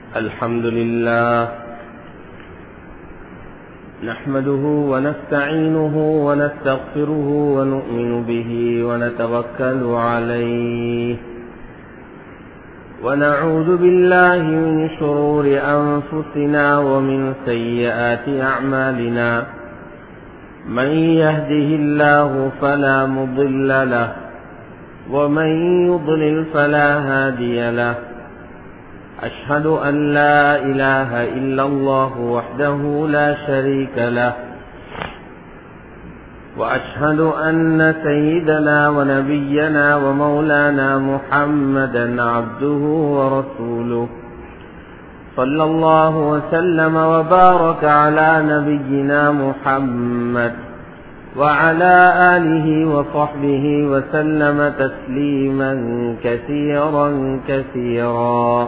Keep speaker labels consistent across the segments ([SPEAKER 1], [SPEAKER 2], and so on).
[SPEAKER 1] الحمد لله نحمده ونستعينه ونستغفره ونؤمن به ونتوكل عليه ونعوذ بالله من شرور أنفسنا ومن سيئات أعمالنا من يهده الله فلا مضل له ومن يضلل فلا هادي له أشهد أن لا إله إلا الله وحده لا شريك له وأشهد أن سيدنا ونبينا ومولانا محمدا عبده ورسوله صلى الله وسلم وبارك على نبينا محمد وعلى آله وصحبه وسلم تسليما كثيرا كثيرا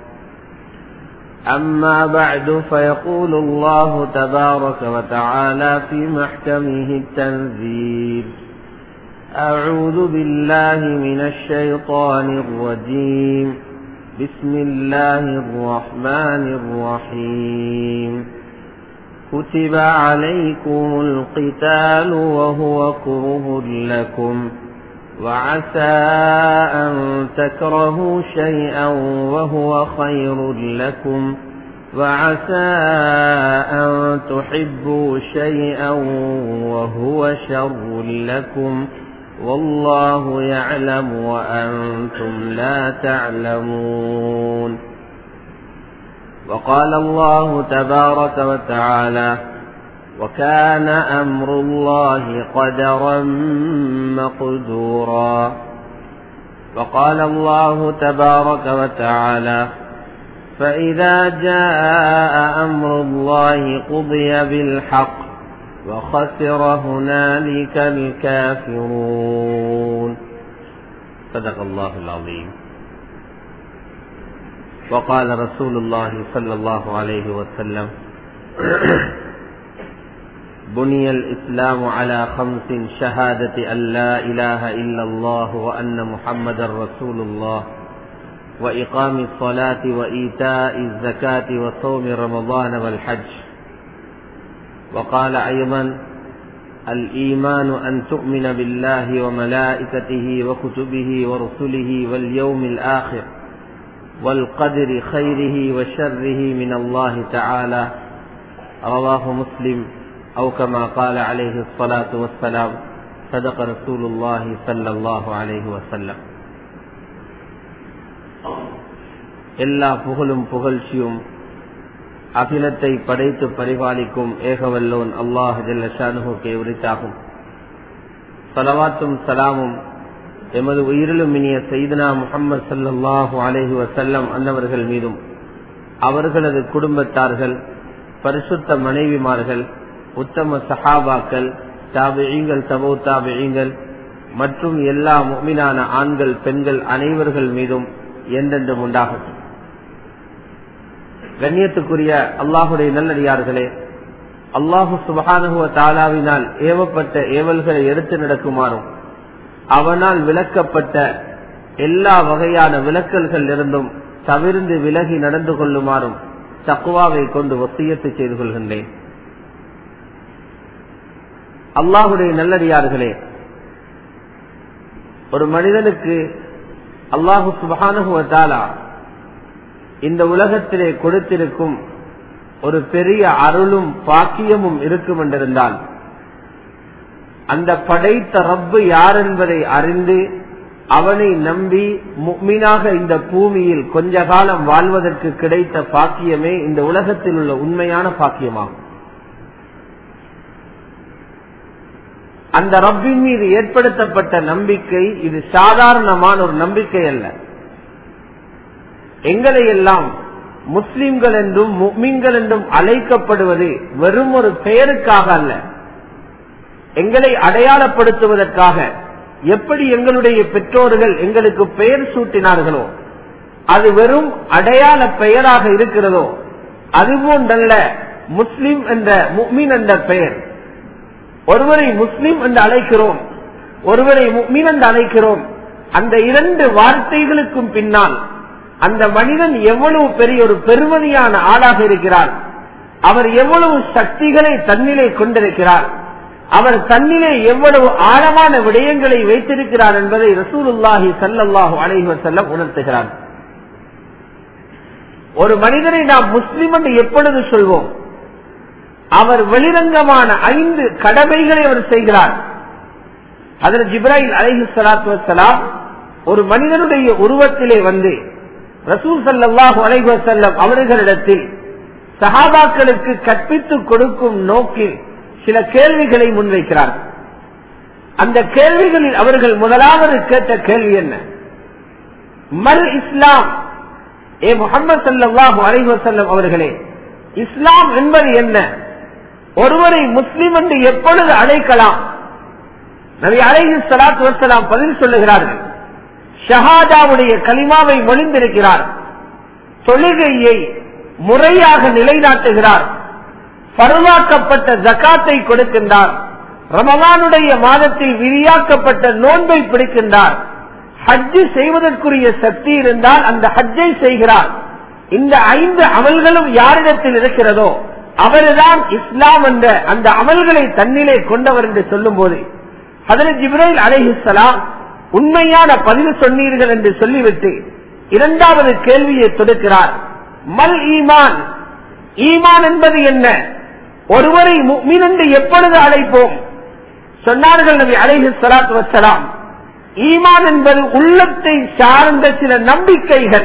[SPEAKER 1] أما بعد فيقول الله تبارك وتعالى في محكمه التنزيل أعوذ بالله من الشيطان الرجيم بسم الله الرحمن الرحيم كتب عليكم القتال وهو كره لكم وعسى أن تكرهوا شيئا وهو خير لكم وعسى أن تحبوا شيئا وهو شر لكم والله يعلم وأنتم لا تعلمون وقال الله تبارك وتعالى وكان أمر الله قدرا مقدورا وقال الله تبارك وتعالى فإذا جاء أمر الله قضي بالحق وخسر هنالك الكافرون صدق الله العظيم وقال رسول الله صلى الله عليه وسلم بني الإسلام على خمس شهادة أن لا إله إلا الله وأن محمد رسول الله وإقام الصلاة وإيتاء الزكاة وصوم رمضان والحج وقال أيضا الإيمان أن تؤمن بالله وملائكته وكتبه ورسله واليوم الآخر والقدر خيره وشره من الله تعالى رواه مسلم أو كما قال عليه الصلاة والسلام صدق رسول الله صلى الله عليه وسلم எல்லா புகழும் புகழ்ச்சியும் அகிலத்தை படைத்து பரிபாலிக்கும் ஏகவல்லோன் அல்லாஹ் ஜல்லஷானுகே உரித்தாகும் சலவாத்தும் சலாமும் எமது உயிரிலும் இனிய செய்தனா முகமது சல்லாஹூ அலஹி வசல்லம் அன்னவர்கள் மீதும் அவர்களது குடும்பத்தார்கள் பரிசுத்த மனைவிமார்கள் உத்தம சஹாபாக்கள் தாபியங்கள் தபோ தாபியங்கள் மற்றும் எல்லா முக்மினான ஆண்கள் பெண்கள் அனைவர்கள் மீதும் என்றென்றும் உண்டாகட்டும் கண்ணியத்துக்குரிய அல்லாஹுடைய நல்லடியார்களே அல்லாஹு சுபகானுகுவ தாலாவினால் ஏவப்பட்ட ஏவல்களை எடுத்து நடக்குமாறும் அவனால் விளக்கப்பட்ட எல்லா வகையான விளக்கல்கள் இருந்தும் தவிர்ந்து விலகி நடந்து கொள்ளுமாறும் தக்குவாவை கொண்டு ஒத்தியத்து செய்து கொள்கின்றேன் அல்லாஹுடைய நல்லடியார்களே ஒரு மனிதனுக்கு அல்லாஹு சுபகானுகுவத்தாலா இந்த உலகத்திலே கொடுத்திருக்கும் ஒரு பெரிய அருளும் பாக்கியமும் இருக்கும் என்றிருந்தால் அந்த படைத்த ரப்பு யார் என்பதை அறிந்து அவனை நம்பி முக்மீனாக இந்த பூமியில் கொஞ்ச காலம் வாழ்வதற்கு கிடைத்த பாக்கியமே இந்த உலகத்தில் உள்ள உண்மையான பாக்கியமாகும் அந்த ரப்பின் மீது ஏற்படுத்தப்பட்ட நம்பிக்கை இது சாதாரணமான ஒரு நம்பிக்கை அல்ல எங்களை எல்லாம் முஸ்லிம்கள் என்றும் முக்மீன்கள் என்றும் அழைக்கப்படுவது வெறும் ஒரு பெயருக்காக அல்ல எங்களை அடையாளப்படுத்துவதற்காக எப்படி எங்களுடைய பெற்றோர்கள் எங்களுக்கு பெயர் சூட்டினார்களோ அது வெறும் அடையாள பெயராக இருக்கிறதோ அதுபோன்றல்ல முஸ்லிம் என்ற முக்மீன் என்ற பெயர் ஒருவரை முஸ்லிம் என்று அழைக்கிறோம் ஒருவரை முக்மீன் என்று அழைக்கிறோம் அந்த இரண்டு வார்த்தைகளுக்கும் பின்னால் அந்த மனிதன் எவ்வளவு பெரிய ஒரு பெருமதியான ஆளாக இருக்கிறார் அவர் எவ்வளவு சக்திகளை தன்னிலே கொண்டிருக்கிறார் அவர் தன்னிலே எவ்வளவு ஆழமான விடயங்களை வைத்திருக்கிறார் என்பதை ரசூலுல்லாஹி சல்லல்லாஹு அலைஹி வஸல்லம் உணர்த்துகிறார் ஒரு மனிதனை நாம் முஸ்லிம் என்று எப்பொழுது சொல்வோம் அவர் வெளிரங்கமான ஐந்து கடமைகளை அவர் செய்கிறார் அதில் ஜிப்ராஹில் அலைஹி சலாத்து வசலாம் ஒரு மனிதனுடைய உருவத்திலே வந்து ரசூல் சல்லாஹு அலைஹி வசல்லம் அவர்களிடத்தில் சஹாபாக்களுக்கு கற்பித்துக் கொடுக்கும் நோக்கில் சில கேள்விகளை முன்வைக்கிறார் அந்த கேள்விகளில் அவர்கள் முதலாவது கேட்ட கேள்வி என்ன மல் இஸ்லாம் ஏ முகமது சல்லாஹு அலைஹி வசல்லம் அவர்களே இஸ்லாம் என்பது என்ன ஒருவரை முஸ்லிம் என்று எப்பொழுது அழைக்கலாம் நபி அலைஹி சலாத்து வசலாம் பதில் சொல்லுகிறார்கள் ஷஹாதாவுடைய கலிமாவை மொழிந்திருக்கிறார் தொழுகையை முறையாக நிலைநாட்டுகிறார் பருவாக்கப்பட்ட ஜக்காத்தை கொடுக்கின்றார் ரமகானுடைய மாதத்தில் விரியாக்கப்பட்ட நோன்பை பிடிக்கின்றார் ஹஜ்ஜு செய்வதற்குரிய சக்தி இருந்தால் அந்த ஹஜ்ஜை செய்கிறார் இந்த ஐந்து அமல்களும் யாரிடத்தில் இருக்கிறதோ அவர்தான் இஸ்லாம் என்ற அந்த அமல்களை தன்னிலே கொண்டவர் என்று சொல்லும் போது அதில் ஜிப்ரைல் அலைஹிஸ்லாம் உண்மையான பதில் சொன்னீர்கள் என்று சொல்லிவிட்டு இரண்டாவது கேள்வியை தொடுக்கிறார் மல் ஈமான் ஈமான் என்பது என்ன ஒருவரை முக்மின் என்று எப்பொழுது அழைப்போம் சொன்னார்கள் நபி அலைஹி சலாத்து வசலாம் ஈமான் என்பது உள்ளத்தை சார்ந்த சில நம்பிக்கைகள்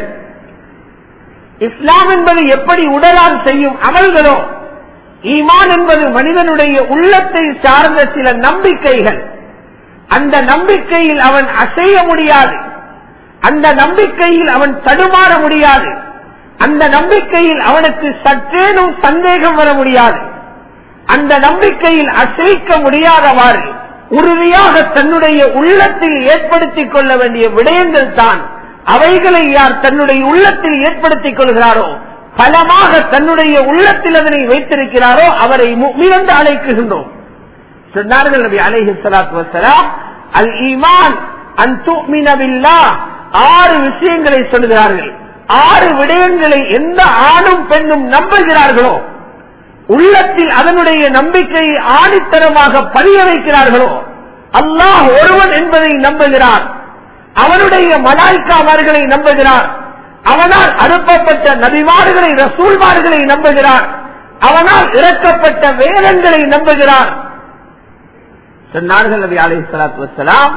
[SPEAKER 1] இஸ்லாம் என்பது எப்படி உடலால் செய்யும் அமல்களோ ஈமான் என்பது மனிதனுடைய உள்ளத்தை சார்ந்த சில நம்பிக்கைகள் அந்த நம்பிக்கையில் அவன் அசைய முடியாது அந்த நம்பிக்கையில் அவன் தடுமாற முடியாது அந்த நம்பிக்கையில் அவனுக்கு சற்றேனும் சந்தேகம் வர முடியாது அந்த நம்பிக்கையில் அசைக்க முடியாதவாறு உறுதியாக தன்னுடைய உள்ளத்தில் ஏற்படுத்திக் கொள்ள வேண்டிய விடயங்கள் தான் அவைகளை யார் தன்னுடைய உள்ளத்தில் ஏற்படுத்திக் கொள்கிறாரோ பலமாக தன்னுடைய உள்ளத்தில் அதனை வைத்திருக்கிறாரோ அவரை மிகுந்த அழைக்குகின்றோம் சொன்னார்கள் நபி அலைஹி சலாத்து வசலாம் அல் ஈமான் அன்துமினவில்லா ஆறு விஷயங்களை சொல்கிறார்கள் ஆறு விடயங்களை எந்த ஆணும் பெண்ணும் நம்புகிறார்களோ உள்ளத்தில் அதனுடைய நம்பிக்கையை ஆணித்தரமாக பதிய வைக்கிறார்களோ அல்லாஹ் ஒருவன் என்பதை நம்புகிறார் அவனுடைய மலாய்க்காமார்களை நம்புகிறார் அவனால் அனுப்பப்பட்ட நபிமார்களை ரசூல்மார்களை நம்புகிறார் அவனால் இறக்கப்பட்ட வேதங்களை நம்புகிறார் சொன்னார்கள் நபி அலை சலாத்து வசலாம்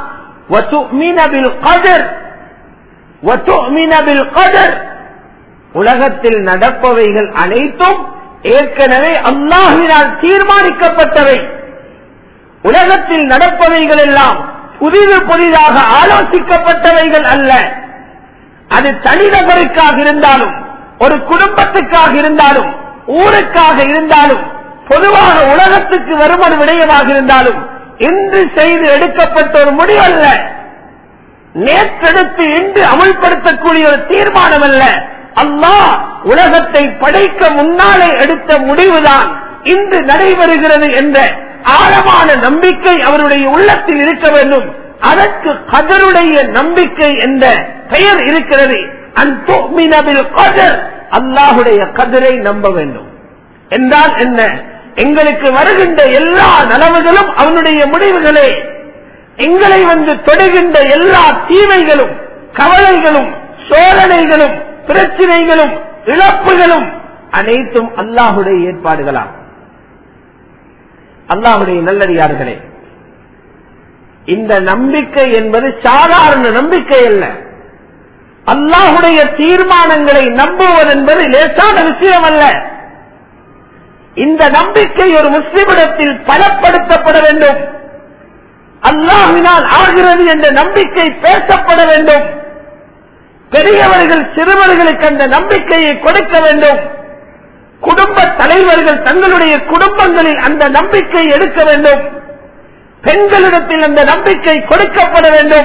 [SPEAKER 1] உலகத்தில் நடப்பவைகள் அனைத்தும் ஏற்கனவே அல்லாஹினால் தீர்மானிக்கப்பட்டவை உலகத்தில் நடப்பவைகள் எல்லாம் புதிது புதிதாக ஆலோசிக்கப்பட்டவைகள் அல்ல அது தனிநபருக்காக இருந்தாலும் ஒரு குடும்பத்துக்காக இருந்தாலும் ஊருக்காக இருந்தாலும் பொதுவாக உலகத்துக்கு வரும் ஒரு விடயமாக இருந்தாலும் இன்று செய்து எடுக்கப்பட்ட ஒரு முடிவல்ல நேற்றெடுத்து இன்று அமல்படுத்தக்கூடிய ஒரு தீர்மானம் அல்ல அல்லாஹ் உலகத்தை படைக்க முன்னாலே எடுத்த முடிவுதான் இன்று நடைபெறுகிறது என்ற ஆழமான நம்பிக்கை அவருடைய உள்ளத்தில் இருக்க வேண்டும் அதற்கு கதருடைய நம்பிக்கை என்ற பெயர் இருக்கிறது அந்தோமினபில் கதர் அல்லாஹுடைய கதரை நம்ப வேண்டும் என்றால் என்ன எங்களுக்கு வருகின்ற எல்லா நலவுகளும் அவனுடைய முடிவுகளே எங்களை வந்து தொடுகின்ற எல்லா தீமைகளும் கவலைகளும் சோதனைகளும் பிரச்சனைகளும் இழப்புகளும் அனைத்தும் அல்லாஹுடைய ஏற்பாடுகளாம் அல்லாஹுடைய நல்லடியார்களே இந்த நம்பிக்கை என்பது சாதாரண நம்பிக்கை அல்ல அல்லாஹுடைய தீர்மானங்களை நம்புவது என்பது லேசான விஷயம் அல்ல இந்த நம்பிக்கை ஒரு முஸ்லிமிடத்தில் பலப்படுத்தப்பட வேண்டும் அல்லாஹினால் ஆகிறது என்ற நம்பிக்கை பேசப்பட வேண்டும் பெரியவர்கள் சிறுவர்களுக்கு அந்த நம்பிக்கையை கொடுக்க வேண்டும் குடும்ப தலைவர்கள் தங்களுடைய குடும்பங்களில் அந்த நம்பிக்கை எடுக்க வேண்டும் பெண்களிடத்தில் அந்த நம்பிக்கை கொடுக்கப்பட வேண்டும்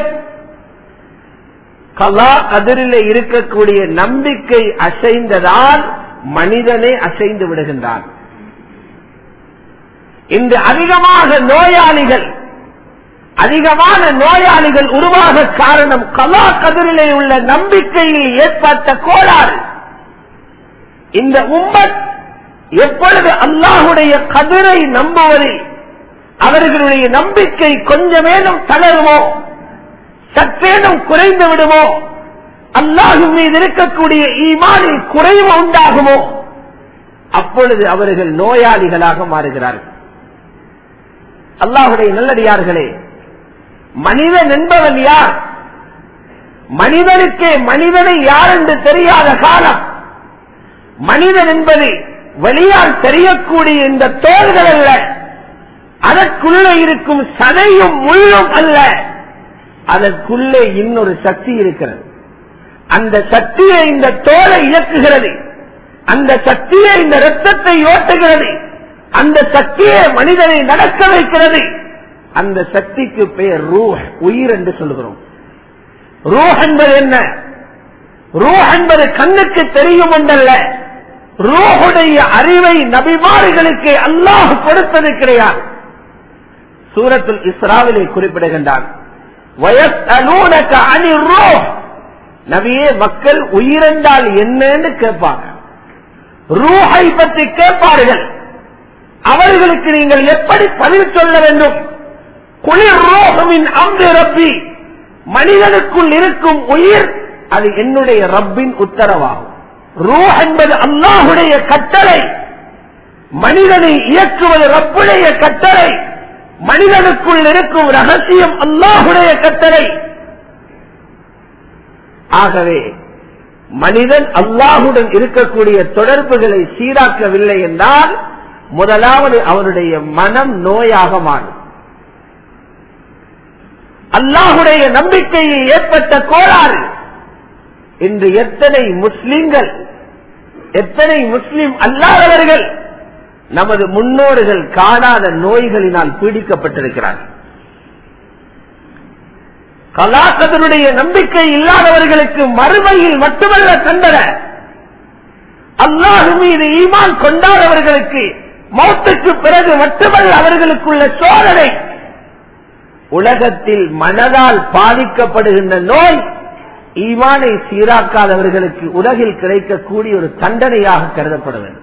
[SPEAKER 1] கலா கதிரிலே இருக்கக்கூடிய நம்பிக்கை அசைந்ததால் மனிதனே அசைந்து விடுகின்றான் இன்று அதிகமாக நோயாளிகள்
[SPEAKER 2] அதிகமான நோயாளிகள் உருவாக காரணம் கலா கதிரிலே உள்ள நம்பிக்கையில் ஏற்பட்ட கோளாறு இந்த உம்மத் எப்பொழுது அல்லாஹுடைய கதிரை நம்புவதில் அவர்களுடைய நம்பிக்கை கொஞ்சமேனும் தளருமோ சற்றேனும் குறைந்து விடுமோ அல்லாஹு மீது இருக்கக்கூடிய ஈமானில் குறைவு உண்டாகுமோ அப்பொழுது அவர்கள் நோயாளிகளாக மாறுகிறார்கள் அல்லாஹுடைய நல்லடியார்களே மனிதன் என்பவன் யார் மனிதனுக்கே மனிதனை யார் என்று தெரியாத காலம் மனிதன் என்பது வெளியால் தெரியக்கூடிய இந்த தோள்கள் அல்ல அதற்குள்ளே இருக்கும் சதையும் முள்ளும் அல்ல அதற்குள்ளே இன்னொரு சக்தி இருக்கிறது அந்த சக்தியை இந்த தோலை இயக்குகிறது அந்த சக்தியை இந்த ரத்தத்தை ஓட்டுகிறது அந்த சக்தியை மனிதனை நடக்க வைக்கிறது அந்த சக்திக்கு பெயர் ரூஹ் உயிர் என்று சொல்கிறோம் ரூஹ் என்பது என்ன ரூஹ் என்பது கண்ணுக்கு தெரியும் ஒன்றல்ல ரூஹுடைய அறிவை நபிமாறுகளுக்கு அல்லாஹ் கொடுத்தது கிடையாது சூரத்துல் இஸ்ராவிலே குறிப்பிடுகின்றான் வயசலூனக அணி ரூஹ் நபியே மக்கள் உயிரென்றால் என்னன்னு கேட்பாங்க ரூஹை பற்றி கேட்பார்கள் அவர்களுக்கு நீங்கள் எப்படி பதில் சொல்ல வேண்டும் குளிர் ரோகமின் அம்பு ரப்பி மனிதனுக்குள் இருக்கும் உயிர் அது என்னுடைய ரப்பின் உத்தரவாகும் ரூஹ் என்பது அல்லாஹுடைய கட்டளை மனிதனை இயக்குவது ரப்புடைய கட்டளை மனிதனுக்குள் இருக்கும் ரகசியம் அல்லாஹுடைய கட்டளை ஆகவே மனிதன் அல்லாஹுடன் இருக்கக்கூடிய தொடர்புகளை சீராக்கவில்லை என்றால் முதலாவது அவனுடைய மனம் நோயாக மாறும் அல்லாஹுடைய நம்பிக்கையில் ஏற்பட்ட கோளாறு இன்று எத்தனை முஸ்லிம்கள் எத்தனை முஸ்லிம் அல்லாதவர்கள் நமது முன்னோர்கள் காணாத நோய்களினால் பீடிக்கப்பட்டிருக்கிறார்கள் கலாக்கதனுடைய நம்பிக்கை இல்லாதவர்களுக்கு மறுமையில் மட்டுமல்ல தண்டன அல்லாஹு மீது ஈமான் கொண்டாதவர்களுக்கு மௌத்துக்கு பிறகு மட்டுமல்ல அவர்களுக்குள்ள சோதனை உலகத்தில் மனதால் பாதிக்கப்படுகின்ற நோய் ஈமானை சீராக்காதவர்களுக்கு உலகில் கிடைக்கக்கூடிய ஒரு தண்டனையாக கருதப்பட வேண்டும்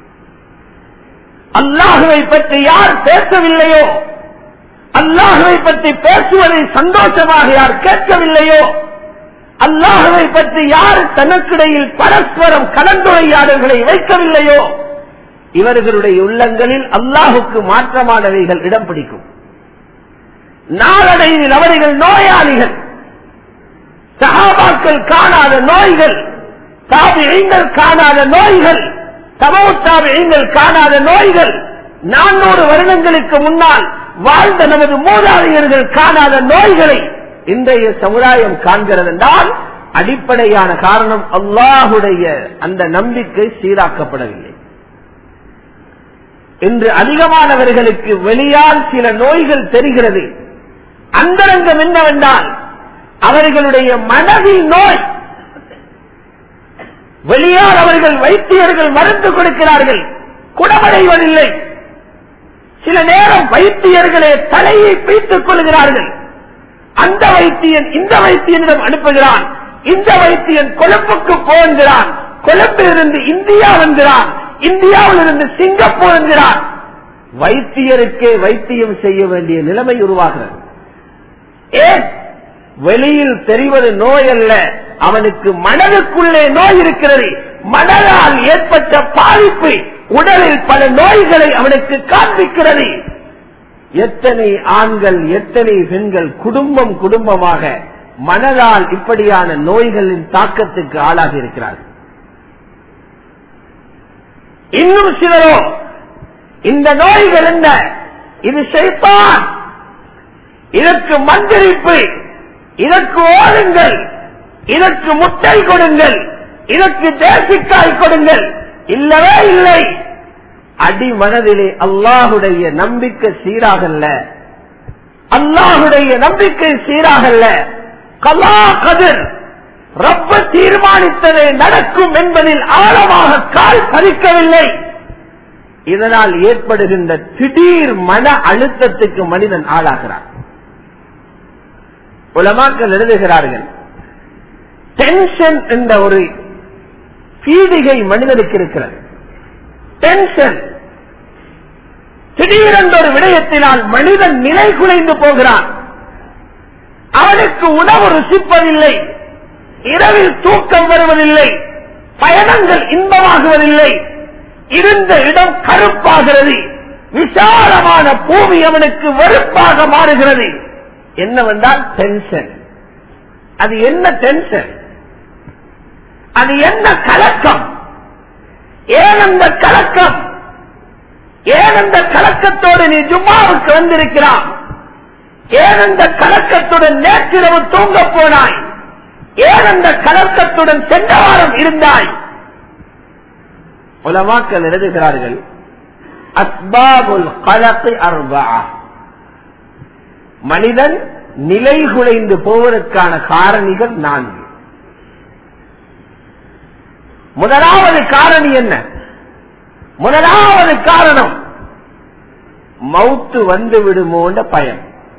[SPEAKER 2] அல்லாஹுவை பற்றி யார் பேசவில்லையோ அல்லாஹுவை பற்றி பேசுவதை சந்தோஷமாக யார் கேட்கவில்லையோ அல்லாஹுவை பற்றி யார் தனக்கிடையில் பரஸ்பரம் கலந்துரையாடல்களை வைக்கவில்லையோ இவர்களுடைய உள்ளங்களில் அல்லாஹுக்கு மாற்றமானவைகள் இடம் பிடிக்கும் நாளடைவில் அவர்கள் நோயாளிகள் சகாபாக்கள் காணாத நோய்கள் தாபியங்கள் காணாத நோய்கள் தமவுத்தாபியங்கள் காணாத நோய்கள் நானூறு வருடங்களுக்கு முன்னால் வாழ்ந்த நமது மூதாதையர்கள் காணாத நோய்களை இன்றைய சமுதாயம் காண்கிறது என்றால் அடிப்படையான காரணம் அல்லாஹுடைய அந்த நம்பிக்கை சீராக்கப்படவில்லை இன்று அதிகமானவர்களுக்கு வெளியால் சில நோய்கள் தெரிகிறது அந்தரங்கம் என்னவென்றால் அவர்களுடைய மனதில் நோய் வெளியால் அவர்கள் வைத்தியர்கள் மருந்து கொடுக்கிறார்கள் குணமடைவதில்லை சில நேரம் வைத்தியர்களே தலையை பிடித்துக் கொள்கிறார்கள் அந்த வைத்தியன் இந்த வைத்தியனிடம் அனுப்புகிறான் இந்த வைத்தியன் கொழும்புக்கு போகிறான் கொழும்பிலிருந்து இந்தியா என்கிறான் இந்தியாவில் இருந்து சிங்கப்பூர் என்கிறான் வைத்தியருக்கே வைத்தியம் செய்ய வேண்டிய நிலைமை உருவாகிறது ஏன் வெளியில் தெரிவது நோய் அல்ல அவனுக்கு மனதுக்குள்ளே நோய் இருக்கிறது மனதால் ஏற்பட்ட பாதிப்பு உடலில் பல நோய்களை அவனுக்கு காண்பிக்கிறது எத்தனை ஆண்கள் எத்தனை பெண்கள் குடும்பம் குடும்பமாக மனதால் இப்படியான நோய்களின் தாக்கத்துக்கு ஆளாகி இருக்கிறார்கள் இன்னும் சிலரோ இந்த நோய்கள் என்ன இது செய்தான் இதற்கு மந்திரிப்பு இதற்கு ஓடுங்கள் இதற்கு முட்டை கொடுங்கள் இதற்கு தேசிக்காய் கொடுங்கள் இல்லவே இல்லை அடி மனதிலே அல்லாஹுடைய நம்பிக்கை சீராகல்ல அல்லாஹுடைய நம்பிக்கை சீராகல்ல கலா கதிர் ரப்ப தீர்மானித்ததே நடக்கும் என்பதில் ஆழமாக கால் பதிக்கவில்லை இதனால் ஏற்படுகின்ற திடீர் மன அழுத்தத்துக்கு மனிதன் ஆளாகிறார் உலமாக்கள் எழுதுகிறார்கள் டென்ஷன் என்ற ஒரு பீடிகை மனிதனுக்கு இருக்கிறது டென்ஷன் திடீரென்ற ஒரு விடயத்தினால் மனிதன் நிலை குலைந்து போகிறான் அவனுக்கு உணவு ருசிப்பதில்லை இரவில் தூக்கம் வருவதில்லை பயணங்கள் இன்பமாகுவதில்லை இருந்த இடம் கருப்பாகிறது விசாலமான பூமி அவனுக்கு வெறுப்பாக மாறுகிறது என்னவென்றால் டென்ஷன் அது என்ன டென்ஷன் அது என்ன கலக்கம் ஏன் அந்த கலக்கம் ஏன் அந்த கலக்கத்தோடு நீ ஜும்மாவுக்கு வந்திருக்கிறான் ஏன் அந்த கலக்கத்துடன் நேற்றிரவு தூங்க போனாய் ஏன் அந்த கலக்கத்துடன் சென்ற வாரம் இருந்தாய் உலமாக்கள் எழுதுகிறார்கள் அஸ்பாபுல் கலக்கு அர்பா மனிதன் நிலை குலைந்து போவதற்கான காரணிகள் நான்கு முதலாவது காரணி என்ன முதலாவது காரணம் மவுத்து வந்து விடுமோன்ற பயம்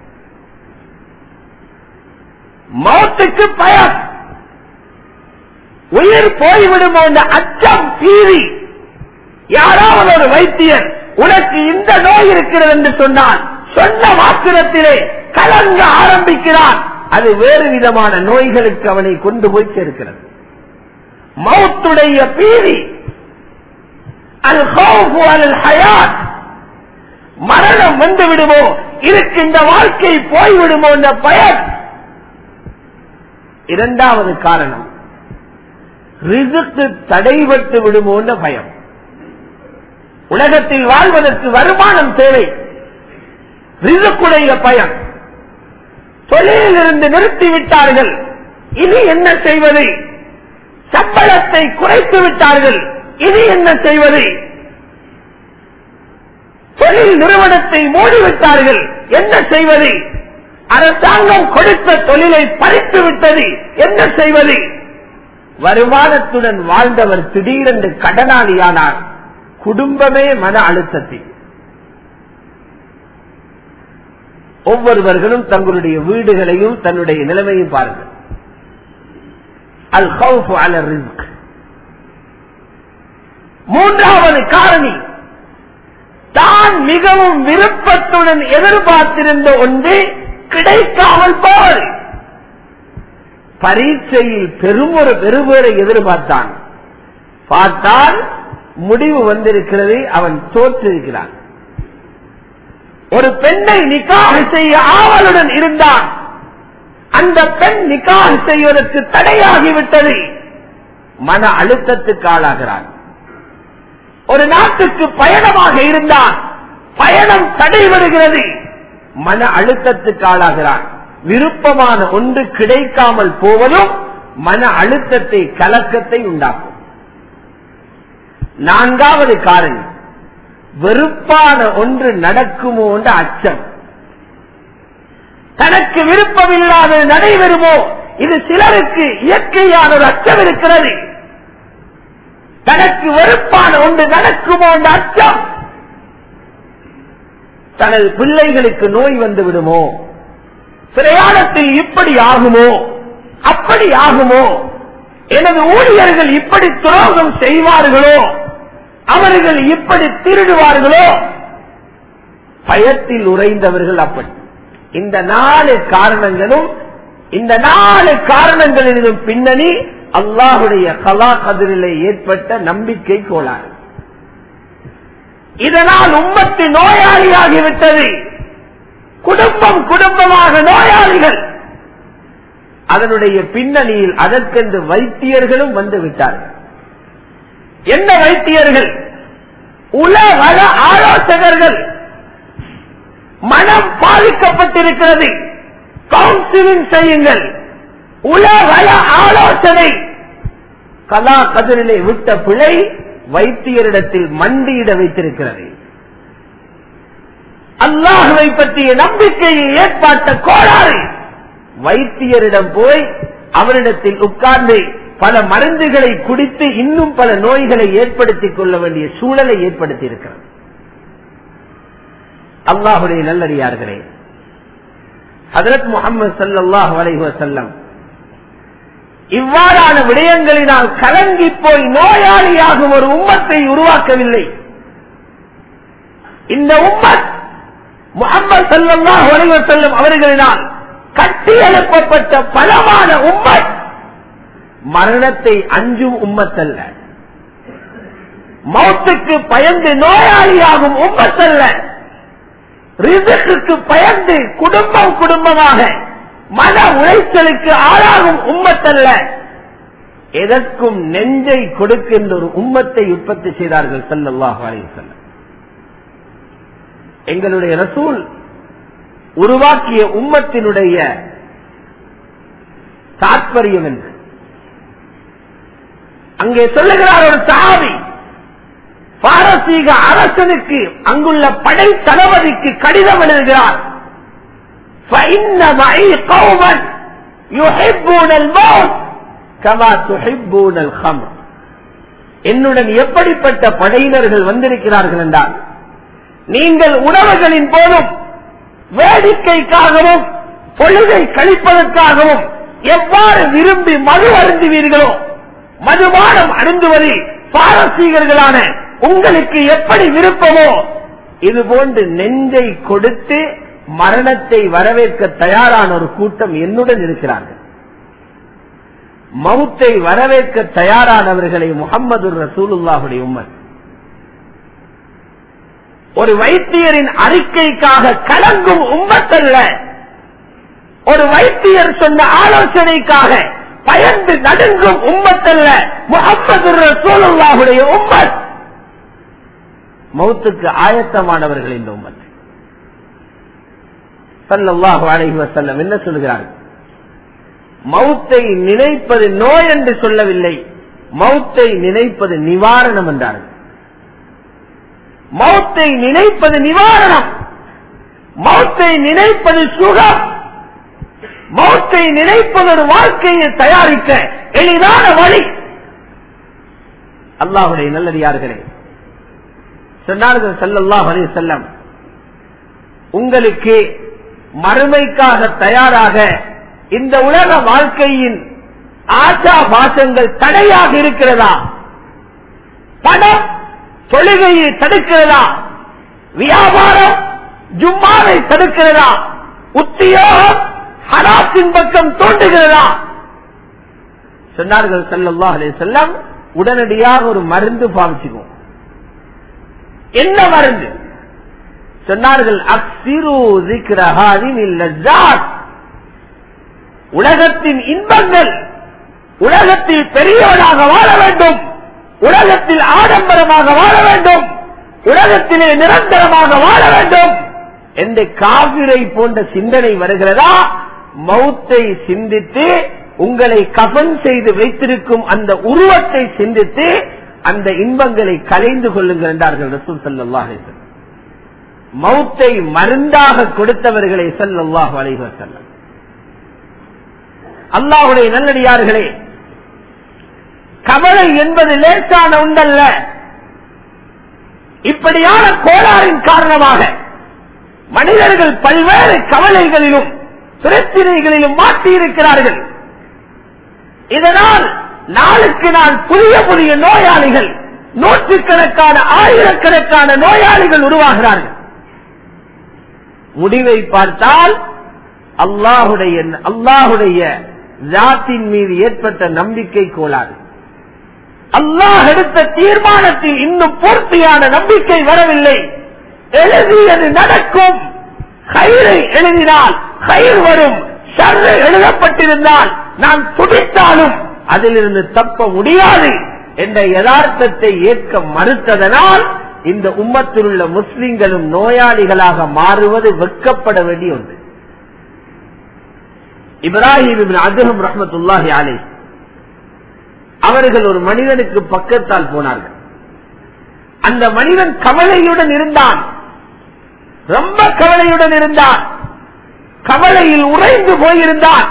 [SPEAKER 2] மௌத்துக்கு பயம் உயிர் போய்விடுமோ என்ற அச்சம் பீதி யாராவது ஒரு வைத்தியர் உனக்கு இந்த நோய் இருக்கிறது என்று சொன்னால் சொன்ன மாத்திரத்திலே கலங்க ஆரம்பிக்கிறான் அது வேறு விதமான நோய்களுக்கு அவனை கொண்டு போய் சேர்க்கிறது மௌத்துடைய பீதி அல் ஹவுஃபு அல் ஹயாத் மரணம் வந்து விடுமோ இருக்கின்ற வாழ்க்கை போய்விடுமோ என்ற பயம் இரண்டாவது காரணம் ரிசுக்கு தடைபட்டு விடுமோ என்ற பயம் உலகத்தில் வாழ்வதற்கு வருமானம் தேவை ரிசுக்குடைய பயம் தொழிலிலிருந்து நிறுத்திவிட்டார்கள் இனி என்ன செய்வது சம்பளத்தை குறைத்து விட்டார்கள் இனி என்ன செய்வது தொழில் நிறுவனத்தை மூடிவிட்டார்கள் என்ன செய்வது அரசாங்கம் கொடுத்த தொழிலை பறித்து விட்டது என்ன செய்வது வருமானத்துடன் வாழ்ந்தவர் திடீரென்று கடனாளியானார் குடும்பமே மன அழுத்தத்தில் ஒவ்வொருவர்களும் தங்களுடைய வீடுகளையும் தன்னுடைய நிலைமையும் பாருங்கள் அல் ஹவுஃபு அல ரிஸ்க் மூன்றாவது காரணி தான் மிகவும் விருப்பத்துடன் எதிர்பார்த்திருந்த ஒன்று கிடைக்காமல் போவது பரீட்சையில் பெரும் ஒரு பெருபேரை எதிர்பார்த்தான் பார்த்தால் முடிவு வந்திருக்கிறது அவன் தோற்றிருக்கிறான் ஒரு பெண்ணை நிக்காக செய்ய ஆவலுடன் இருந்தான் அந்த பெண் நிக்காக செய்வதற்கு தடையாகிவிட்டது மன அழுத்தத்துக்கு ஆளாகிறான் ஒரு நாட்டுக்கு பயணமாக இருந்தான் பயணம் தடைபடுகிறது மன அழுத்தத்துக்கு ஆளாகிறான் விருப்பமான ஒன்று கிடைக்காமல் போவதும் மன அழுத்தத்தை கலக்கத்தை உண்டாக்கும் நான்காவது காரணி வெறுப்பான ஒன்று நடக்குமோ என்ற அச்சம் தனக்கு விருப்பமில்லாதது நடைபெறுமோ இது சிலருக்கு இயற்கையான ஒரு அச்சம் இருக்கிறது தனக்கு வெறுப்பான ஒன்று நடக்குமோ என்ற அச்சம் தனது பிள்ளைகளுக்கு நோய் வந்து விடுமோ பிரயாணத்தில் இப்படி ஆகுமோ அப்படி ஆகுமோ எனது ஊழியர்கள் இப்படி துரோகம் செய்வார்களோ அவர்கள் இப்படி திருடுவார்களோ பயத்தில் உறைந்தவர்கள் அப்படி இந்த நாலு காரணங்களும் இந்த நாலு காரணங்களிலும் பின்னணி அல்லாஹுடைய கலா கதிரிலே ஏற்பட்ட நம்பிக்கை கோளாறு இதனால் உம்மத்து நோயாளியாகிவிட்டது குடும்பம் குடும்பமாக நோயாளிகள் அதனுடைய பின்னணியில் அதற்கென்று வைத்தியர்களும் வந்து விட்டார்கள் என்ன வைத்தியர்கள் உலகள ஆலோசகர்கள் மனம் பாதிக்கப்பட்டிருக்கிறது கவுன்சிலிங் செய்யுங்கள் உலகள ஆலோசனை கலா கதிரிலே விட்ட பிழை வைத்தியரிடத்தில் மண்டியிட வைத்திருக்கிறது அல்லாஹுவை பற்றிய நம்பிக்கையை ஏற்பாட்ட கோளாறு வைத்தியரிடம் போய் அவரிடத்தில் உட்கார்ந்து பல மருந்துகளை குடித்து இன்னும் பல நோய்களை ஏற்படுத்திக் கொள்ள வேண்டிய சூழலை ஏற்படுத்தி இருக்கிறது அல்லாஹுடைய நல்லடியார்களே
[SPEAKER 1] ஹதரத் முகமது சல்லாஹ் அலைஹி வஸல்லம் இவ்வாறான விடயங்களினால் கலங்கி போய் நோயாளியாகும் ஒரு உம்மத்தை உருவாக்கவில்லை இந்த உம்மத் முகமது சல்லாஹ் அலைஹி வஸல்லம் அவர்களினால் கட்டி எழுப்பப்பட்ட பலமான உம்மத் மரணத்தை அஞ்சும் உம்மத்தல்ல மௌத்துக்கு பயந்து நோயாளியாகும் உம்மத்தல்ல ரிசுக்கு பயந்து குடும்பம் குடும்பமாக மன உளைச்சலுக்கு ஆளாகும் உம்மத்தல்ல எதற்கும் நெஞ்சை கொடுக்கின்ற ஒரு உம்மத்தை உற்பத்தி செய்தார்கள் சல்லல்லாஹு அலைஹி வஸல்லம் எங்களுடைய ரசூல் உருவாக்கிய உம்மத்தினுடைய தாற்பயம் என்று அங்கே சொல்லுகிறார் ஒரு சாவி பாரசீக அரசனுக்கு அங்குள்ள படை தளபதிக்கு கடிதம் எழுதுகிறார் فَإِنَّ مَعِي قَوْمًا يُحِبُّونَ الْمَوْتَ كَمَا تُحِبُّونَ الْخَمْرَ என்னுடன் எப்படிப்பட்ட படையினர்கள் வந்திருக்கிறார்கள் என்றால் நீங்கள் உணவுகளின் போதும் வேடிக்கைக்காகவும் பொழுதை கழிப்பதற்காகவும் எவ்வாறு விரும்பி மது அருந்துவீர்களோ மதுபானம் அருந்துவதில் பாரசீகர்களான உங்களுக்கு எப்படி விருப்பமோ இது போன்று நெஞ்சை கொடுத்து மரணத்தை வரவேற்க தயாரான ஒரு கூட்டம் என்னுடன் இருக்கிறார்கள் மவுத்தை வரவேற்க தயாரானவர்களை முகம்மது ரசூலுல்லாஹுடைய உம்மத் ஒரு வைத்தியரின் அறிக்கைக்காக கலங்கும் உம்மத்தல்ல ஒரு வைத்தியர் சொன்ன ஆலோசனைக்காக பயந்து நடுங்கும் உம்மத்தல்ல முகம்மது ரசூலுல்லாஹுடைய உம்மத் மௌத்துக்கு ஆயத்தமானவர்கள் இந்த உம்மத் சல்லல்லாஹு அலைஹி வஸல்லம் என்ன சொல்கிறார்கள் மௌத்தை நினைப்பது நோய் என்று சொல்லவில்லை மௌத்தை நினைப்பது நிவாரணம் என்றார்கள் மௌத்தை நினைப்பது நிவாரணம் மௌத்தை நினைப்பது சுகம் மௌத்தை நினைப்பது ஒரு வாழ்க்கையை தயாரிக்க எளிதான வழி அல்லாஹுடைய நல்லடியார்களே சொன்னார்கள் சல்லல்லாஹ் அலி செல்லம் உங்களுக்கு மறுமைக்காக தயாராக இந்த உலக வாழ்க்கையின் ஆசா பாசங்கள் தடையாக இருக்கிறதா பணம் தொழுகையை தடுக்கிறதா வியாபாரம் ஜும்மாவை தடுக்கிறதா உத்தியோகம் ஹராத்தின் பக்கம் தோன்றுகிறதா சொன்னார்கள் சல்லல்லா அலே செல்லம் உடனடியாக ஒரு மருந்து பாவிச்சுக்குவோம் என்ன மருந்து சொன்னார்கள் அக்சிரு உலகத்தின் இன்பங்கள் உலகத்தில் பெரியவனாக வாழ வேண்டும் உலகத்தில் ஆடம்பரமாக வாழ வேண்டும் உலகத்திலே நிரந்தரமாக வாழ வேண்டும் என்ற காவிரை போன்ற சிந்தனை வருகிறதா மௌத்தை சிந்தித்து உங்களை கபன் செய்து வைத்திருக்கும் அந்த உருவத்தை சிந்தித்து அந்த இன்பங்களை கலைந்து கொள்ளுங்கள் என்றார்கள் ரசூல் சல்லாஹ் மௌத்தை மருந்தாக கொடுத்தவர்களை சல்லாஹ் அலைவர் செல்லம் அல்லாஹுடைய நல்லடியார்களே கவலை என்பது லேசான உண்டல்ல இப்படியான கோளாறின் காரணமாக மனிதர்கள் பல்வேறு கவலைகளிலும் பிரச்சனைகளிலும் மாட்டியிருக்கிறார்கள் இதனால் நாளுக்கு நாள் புதிய புதிய நோயாளிகள் நூற்றுக்கணக்கான ஆயிரக்கணக்கான நோயாளிகள் உருவாகிறார்கள் முடிவை பார்த்தால் அல்லாஹுடைய அல்லாஹுடைய ஜாத்தின் மீது ஏற்பட்ட நம்பிக்கை கோளாறு அல்லாஹ் எடுத்த தீர்மானத்தில் இன்னும் பூர்த்தியான நம்பிக்கை வரவில்லை எழுதியது நடக்கும் கயிறை எழுதினால் கயிறு வரும் சர்று எழுதப்பட்டிருந்தால் நான் துடித்தாலும் அதிலிருந்து தப்ப முடியாது என்ற யதார்த்தத்தை ஏற்க மறுத்ததனால் இந்த உம்மத்தில் உள்ள முஸ்லிம்களும் நோயாளிகளாக மாறுவது வெட்கப்பட வேண்டிய ஒன்று இப்ராஹிம் அதுகம் ரஹமத்துல்லாஹி அலை அவர்கள் ஒரு மனிதனுக்கு பக்கத்தால் போனார்கள் அந்த மனிதன் கவலையுடன் இருந்தான் ரொம்ப கவலையுடன் இருந்தான் கவலையில் உறைந்து போயிருந்தான்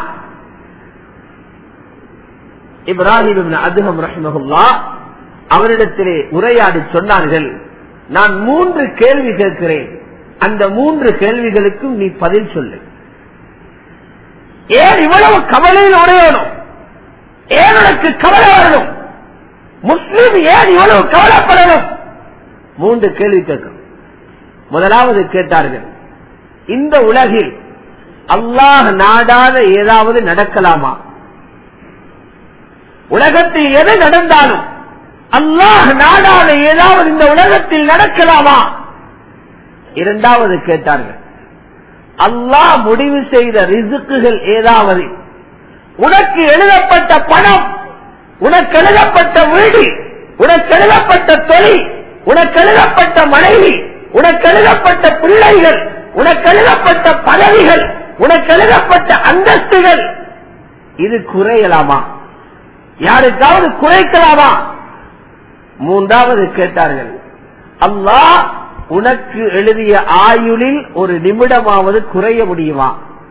[SPEAKER 1] இப்ராஹிம் அதுகம் ரஹ்மகுல்லா அவரிடத்திலே உரையாடி சொன்னார்கள் நான் மூன்று கேள்வி கேட்கிறேன் அந்த மூன்று கேள்விகளுக்கும் நீ பதில் சொல்லு
[SPEAKER 2] ஏன் இவ்வளவு கவலையில் உடையணும் ஏன் உனக்கு கவலை வரணும் முஸ்லிம் ஏன் இவ்வளவு கவலைப்படணும்
[SPEAKER 1] மூன்று கேள்வி கேட்கும் முதலாவது கேட்டார்கள் இந்த உலகில் அல்லாஹ் நாடாத ஏதாவது நடக்கலாமா
[SPEAKER 2] உலகத்தில் எது நடந்தாலும் அல்லாஹ் நாடாத ஏதாவது இந்த உலகத்தில் நடக்கலாமா
[SPEAKER 1] இரண்டாவது கேட்டார்கள் அல்லாஹ் முடிவு செய்த ரிசுக்குகள் ஏதாவது
[SPEAKER 2] உனக்கு எழுதப்பட்ட பணம் உனக்கு எழுதப்பட்ட வீடு உனக்கு எழுதப்பட்ட தொழில் உனக்கு எழுதப்பட்ட மனைவி உனக்கு எழுதப்பட்ட பிள்ளைகள் உனக்கு எழுதப்பட்ட பதவிகள் உனக்கு எழுதப்பட்ட அந்தஸ்துகள்
[SPEAKER 1] இது குறையலாமா
[SPEAKER 2] யாருக்காவது குறைக்கலாமா
[SPEAKER 1] மூன்றாவது கேட்டார்கள் அல்லாஹ் உனக்கு எழுதிய ஆயுளில் ஒரு நிமிடமாவது குறைய முடியுமா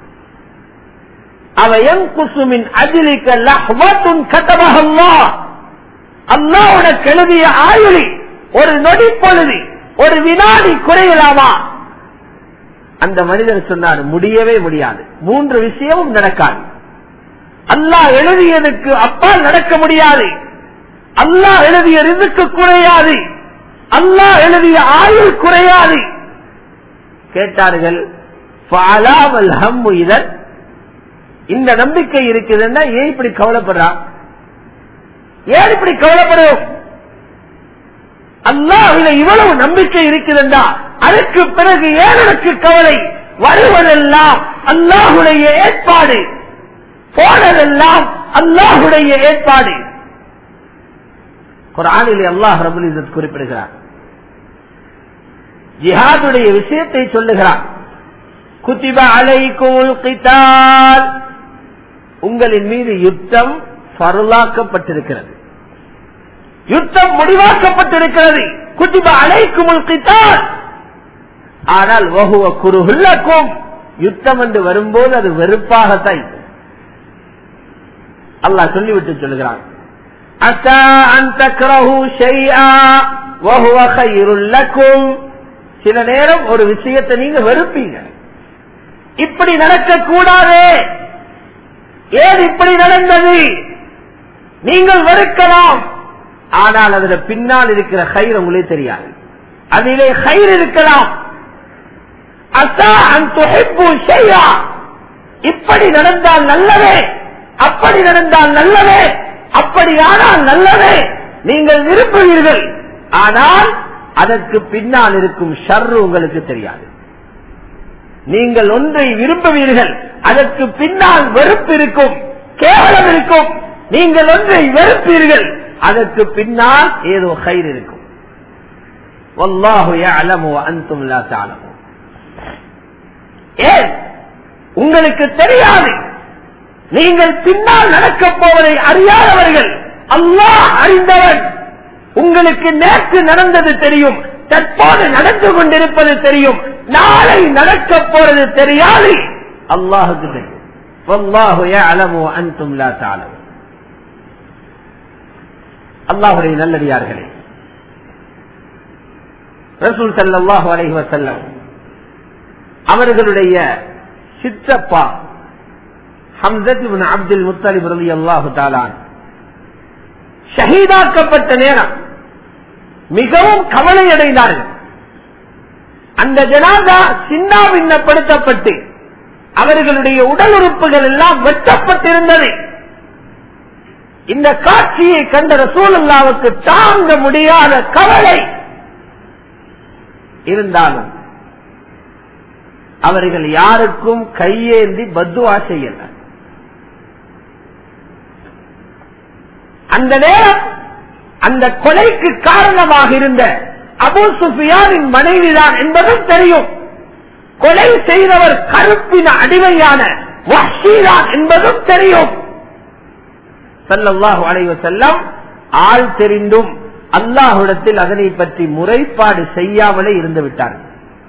[SPEAKER 2] அவன் குசுமின் அஜிலிக்க லஹ்வத்துன் கதபஹல்லா அல்லாஹ் உனக்கு எழுதிய ஆயுளி ஒரு நொடி பொழுது ஒரு வினாடி குறையலாமா
[SPEAKER 1] அந்த மனிதர் சொன்னார் முடியவே முடியாது மூன்று விஷயமும் நடக்காது
[SPEAKER 2] அல்லாஹ் எழுதியதுக்கு அப்பால் நடக்க முடியாது அல்லாஹ் எழுதிய ரிதுக்கு குறையாது அல்லாஹ் எழுதிய ஆயுள் குறையாது
[SPEAKER 1] கேட்டார்கள் "ஃபஅலாமல் ஹம்மு இதன்?" இந்த நம்பிக்கை இருக்குதுன்னா ஏன் இப்படி கவலைப்படுறா
[SPEAKER 2] ஏன் இப்படி கவலைப்படும் அல்லாஹில இவ்வளவு நம்பிக்கை இருக்குதுண்டா அதுக்கு பிறகு ஏன் எனக்கு கவலை வருவதெல்லாம் அல்லாஹுடைய ஏற்பாடு போனதெல்லாம் அல்லாஹுடைய ஏற்பாடு
[SPEAKER 1] குரானிலே அல்லாஹ் ரபுல் இஸ்ஸத் குறிப்பிடுகிறார் ஜிஹாதுடைய விஷயத்தை சொல்லுகிறார் குத்திப அலைக்குல் கிதால் உங்களின் மீது யுத்தம் பருளாக்கப்பட்டிருக்கிறது
[SPEAKER 2] யுத்தம் முடிவாக்கப்பட்டிருக்கிறது குத்திப அலைக்குமுல் கித்தால்
[SPEAKER 1] ஆனால் வகுவ குருகுல்லக்கும் யுத்தம் என்று வரும்போது அது வெறுப்பாகத்தான் இருக்கும். அல்லாஹ் சொல்லிவிட்டு சொல்லுகிறான் அசா அன் தக்ரஹு ஷைஆ வஹுவ கைருல் லக்கும் சில நேரம் ஒரு விஷயத்தை நீங்க வெறுப்பீங்க
[SPEAKER 2] இப்படி நடக்கக்கூடாது ஏன் இப்படி நடந்தது நீங்கள் வெறுக்கலாம்
[SPEAKER 1] ஆனால் அதுல பின்னால் இருக்கிற கயிறு உங்களுக்கு தெரியாது
[SPEAKER 2] அதிலே கயிறு இருக்கலாம் அசா அன் துஹிப்பு ஷைஆ இப்படி நடந்தால் நல்லவே அப்படி நடந்தால் நல்லவே அப்படியானால் நல்லவே நீங்கள் விரும்புவீர்கள்
[SPEAKER 1] ஆனால் அதற்கு பின்னால் இருக்கும் ஷர்ரு உங்களுக்கு தெரியாது
[SPEAKER 2] நீங்கள் ஒன்றை விரும்புவீர்கள் அதற்கு பின்னால் வெறுப்பு இருக்கும் கேவலம் இருக்கும் நீங்கள் ஒன்றை வெறுப்பீர்கள்
[SPEAKER 1] அதற்கு பின்னால் ஏதோ கயிறு இருக்கும் வல்லாஹு யஅலமு வ அன்தும் லா தஅலமூன்
[SPEAKER 2] ஏன் உங்களுக்கு தெரியாது நீங்கள் பின்னால் நடக்கப் போவதை அறியாதவர்கள் அல்லாஹ் அறிந்தவன் உங்களுக்கு நேற்று நடந்தது தெரியும் தற்போது நடந்து கொண்டிருப்பது தெரியும் நாளை நடக்கப் போறது தெரியாது
[SPEAKER 1] அல்லாஹுக்கு தெரியும் வல்லாஹு யஅலமு வ அன்தும் லா தஅலமூன் அல்லாஹுடைய நல்லடியார்களே ரசூல் ஸல்லல்லாஹு அலைஹி வஸல்லம் அவர்களுடைய சித்தப்பா ஹம்சத் இப்னு அப்துல் முத்தலிப் ரலியல்லாஹு தஆலா
[SPEAKER 2] ஷஹீதாக்கப்பட்ட நேரம் மிகவும் கவலை அடைந்தார்கள் அந்த ஜனாதா சின்னாபின்னப்படுத்தப்பட்டு அவர்களுடைய உடல் உறுப்புகள் எல்லாம் வெட்டப்பட்டிருந்தது இந்த காட்சியை கண்ட ரசூலுல்லாவுக்கு தாங்க முடியாத கவலை
[SPEAKER 1] இருந்தாலும் அவர்கள் யாருக்கும் கையேந்தி பத்துவா செய்யல
[SPEAKER 2] அந்த நேரம் அந்த கொலைக்கு காரணமாக இருந்த அபு சுஃபியானின் மனைவிதான் என்பதும் தெரியும் கொலை செய்தவர் கருப்பின அடிமையான வஹ்ஷிதான் என்பதும் தெரியும்
[SPEAKER 1] சல்லல்லாஹு அலைஹி வஸல்லம் ஆள் தெரிந்தும் அல்லாஹ்விடத்தில் அதனை பற்றி முறைப்பாடு செய்யாமலே இருந்து விட்டார்கள்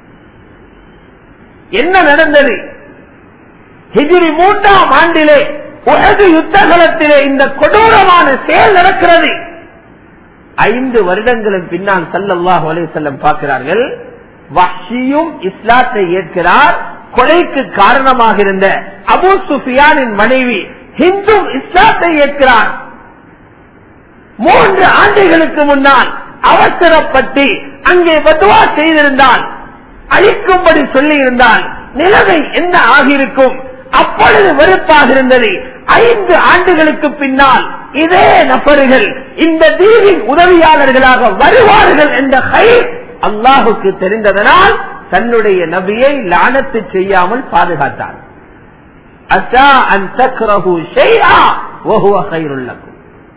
[SPEAKER 2] என்ன நடந்தது ஹிஜிரி மூன்றாம் ஆண்டிலே உலகு யுத்தகலத்திலே இந்த கொடூரமான செயல் நடக்கிறது
[SPEAKER 1] ஐந்து வருடங்களின் பின்னால் சல்லல்லாஹு அலைஹி வஸல்லம் பார்க்கிறார்கள் வஹ்ஷியும் இஸ்லாத்தை ஏற்கிறார்
[SPEAKER 2] கொலைக்கு காரணமாக இருந்த அபு சுஃபியானின் மனைவி ஹிந்து இஸ்லாத்தை ஏற்கிறார் மூன்று ஆண்டுகளுக்கு முன்னால் அவசரப்பட்டு அங்கே பதுவா செய்திருந்தால் அழிக்கும்படி சொல்லி இருந்தால் நிலைமை என்ன ஆகியிருக்கும் அப்பொழுது வெறுப்பாக இருந்தது ஐந்து ஆண்டுகளுக்கு பின்னால் இதே நபர்கள் இந்த தீவின் உதவியாளர்களாக வருவார்கள் என்ற கை அல்லாஹுக்கு தெரிந்ததனால் தன்னுடைய நபியை லானத்து செய்யாமல் பாதுகாத்தார் அசா அன் தக்ரஹு ஷைஆ வஹுவ கைருல்லக்கும்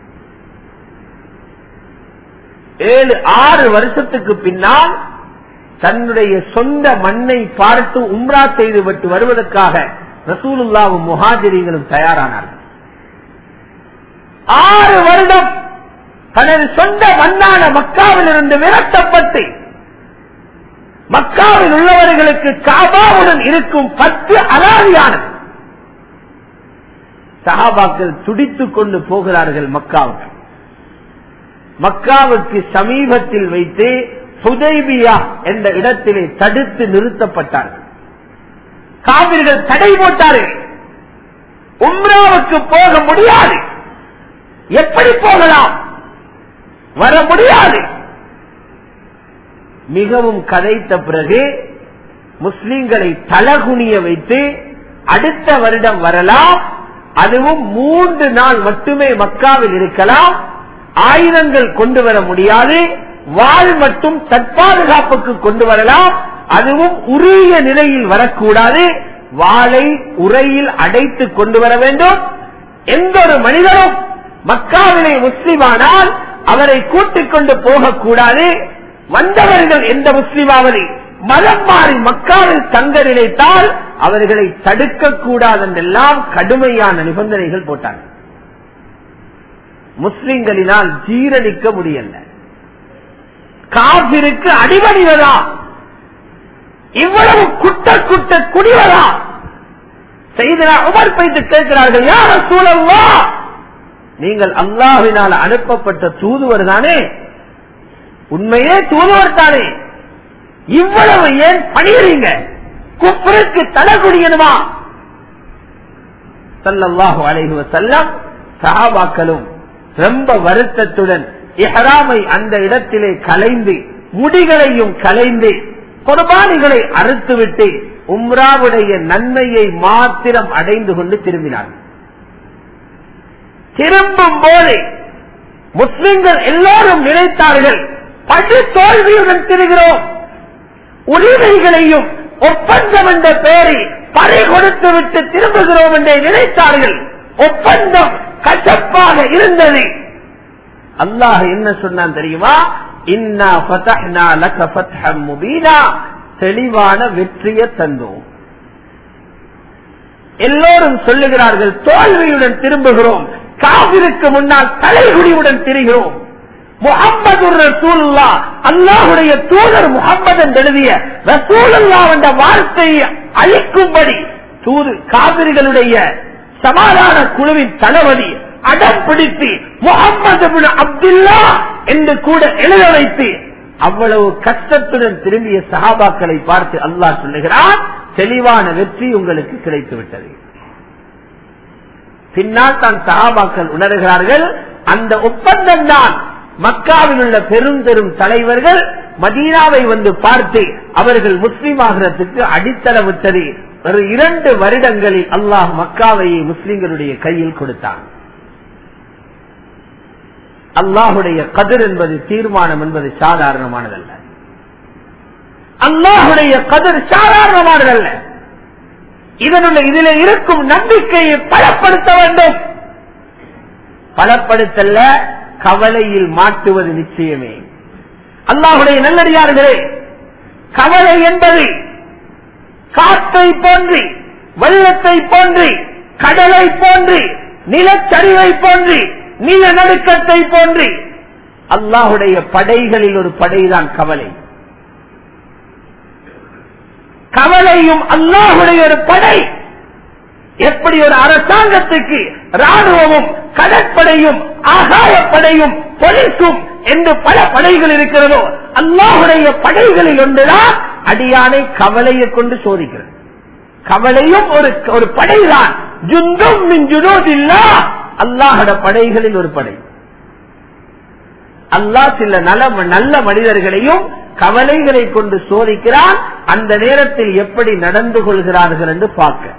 [SPEAKER 2] ஏழு ஆறு வருஷத்துக்கு பின்னால் தன்னுடைய சொந்த மண்ணை பார்த்து உம்ரா செய்துவிட்டு வருவதற்காக ரசூலுல்லாவும் முஹாஜிரிகளும் தயாரானார்கள் ஆறு வருடம் தனது சொந்த மண்ணான மக்காவில் இருந்து விரட்டப்பட்டு மக்காவில் உள்ளவர்களுக்கு காபாவுடன் இருக்கும் பத்து அலாதியானது சஹாபாக்கள் துடித்துக் கொண்டு போகிறார்கள் மக்காவுக்கு மக்காவுக்கு சமீபத்தில் வைத்து சுதைபியா என்ற இடத்திலே தடுத்து நிறுத்தப்பட்டார்கள் காவிர்கள் தடை போட்டார்கள் உம்ராவுக்கு போக முடியாது எப்படி போகலாம் வர முடியாது மிகவும் கதைத்த பிறகு முஸ்லிம்களை தலகுனிய வைத்து அடுத்த வருடம் வரலாம் அதுவும் மூன்று நாள் மட்டுமே மக்காவில் இருக்கலாம் ஆயுதங்கள் கொண்டு வர முடியாது வாழ் மட்டும் தற்பாதுகாப்புக்கு கொண்டு வரலாம் அதுவும் உரிய நிலையில் வரக்கூடாது வாளை உரையில் அடைத்து கொண்டு வர வேண்டும் எந்த ஒரு மனிதரும் மக்காவிலே முஸ்லிமானால் அவரை கூட்டிக் கொண்டு போகக்கூடாது வந்தவர்கள் எந்த முஸ்லிமாவது மதம் மாறி மக்காவில் தங்க நினைத்தால் அவர்களை தடுக்கக்கூடாது என்றெல்லாம் கடுமையான நிபந்தனைகள் போட்டார்கள் முஸ்லிம்களினால் ஜீரணிக்க முடியல காபிருக்கு அடிபணிவதா இவ்வளவு குட்ட குட்ட குடிவதா செய்தா உமர் பைத்து கேட்கிறார்கள் யார சூழல்வா நீங்கள் அல்லாஹினால் அனுப்பப்பட்ட தூதுவர் தானே உண்மையே தூதுவர் தானே இவ்வளவு ஏன் பணியறீங்க குப்பருக்கு தலை குடியணுமா சல்லல்லாஹு அலைஹி வஸல்லம் சஹாபாக்களும் ரொம்ப வருத்தத்துடன் இஹராமை அந்த இடத்திலே கலைந்து முடிகளையும் கலைந்து குர்பானிகளை அறுத்துவிட்டு உம்ராவுடைய நன்மையை மாத்திரம் அடைந்து கொண்டு திரும்பினார்கள் திரும்பும் போது முஸ்லிம்கள் எல்லோரும் நினைத்தார்கள் படு தோல்வியுடன் திருகிறோம் உரிமைகளையும் ஒப்பந்தம் என்ற பெயரை பறை கொடுத்து விட்டு திரும்புகிறோம் என்றே நினைத்தார்கள் ஒப்பந்தம் கசப்பாக இருந்தது அல்லாஹ் என்ன சொன்னான் தெரியுமா இன்னா ஃபதஹ்னா லக ஃபத்ஹம் முபீனா தெளிவான வெற்றியை தந்தோம் எல்லோரும் சொல்லுகிறார்கள் தோல்வியுடன் திரும்புகிறோம் காவிற்கு முன்னால் தலைகுடியுடன் திரிகிறோம் முகம்மது ரசூல்லா அல்லாஹுடைய தூதர் முகம்மது எழுதிய ரசூலுல்லா என்ற வார்த்தையை அழிக்கும்படி தூது காவிரிகளுடைய சமாதான குழுவின் தளபதி அடம் பிடித்து முகம்மது அப்துல்லா என்று கூட எழுத வைத்து அவ்வளவு கஷ்டத்துடன் திரும்பிய சகாபாக்களை பார்த்து அல்லாஹ் சொல்லுகிறான் தெளிவான வெற்றி உங்களுக்கு கிடைத்து விட்டது பின்னால் தான் சகாபாக்கள் உணர்கிறார்கள் அந்த ஒப்பந்தம் தான் மக்காவில் உள்ள பெரும் பெரும் தலைவர்கள் மதீனாவை வந்து பார்த்து அவர்கள் முஸ்லீம் ஆகிறதுக்கு அடித்தளவிட்டது ஒரு இரண்டு வருடங்களில் அல்லாஹ் மக்காவையை முஸ்லிம்களுடைய கையில் கொடுத்தான் அல்லாஹுடைய கதிர் என்பது தீர்மானம் என்பது சாதாரணமானதல்ல அல்லாஹுடைய கதிர் சாதாரணமானதல்ல இதனுடைய இதில் இருக்கும் நம்பிக்கையை பலப்படுத்த வேண்டும் பலப்படுத்தல்ல கவலையில் மாட்டுவது நிச்சயமே அல்லாஹுடைய நல்லடியார்களே கவலை என்பது காற்றை போன்றி வெள்ளத்தை போன்றி கடலை போன்றி நிலச்சரிவை போன்றி நிலநடுக்கத்தை போன்றி அல்லாஹுடைய படைகளில் ஒரு படைதான் கவலை கவலையும் அல்லாஹுடைய ஒரு படை எப்படி ஒரு அரசாங்கத்துக்கு ராணுவமும் கடற்படையும் ஆகாயப்படையும் பொலிசும் என்று பல படைகள் இருக்கிறதோ அல்லாஹுடைய படைகளில் ஒன்றுதான் அடியானை கவலையை கொண்டு சோதிக்கிறது கவலையும் ஒரு ஒரு படைதான் ஜுந்தும் மின் ஜுனூதில்லா அல்லாஹோட படைகளில் ஒரு படை அல்லாஹ் சில நல்ல நல்ல மனிதர்களையும் கவலைகளை கொண்டு சோதிக்கிறான் அந்த நேரத்தில் எப்படி நடந்து கொள்கிறார்கள் என்று பார்க்க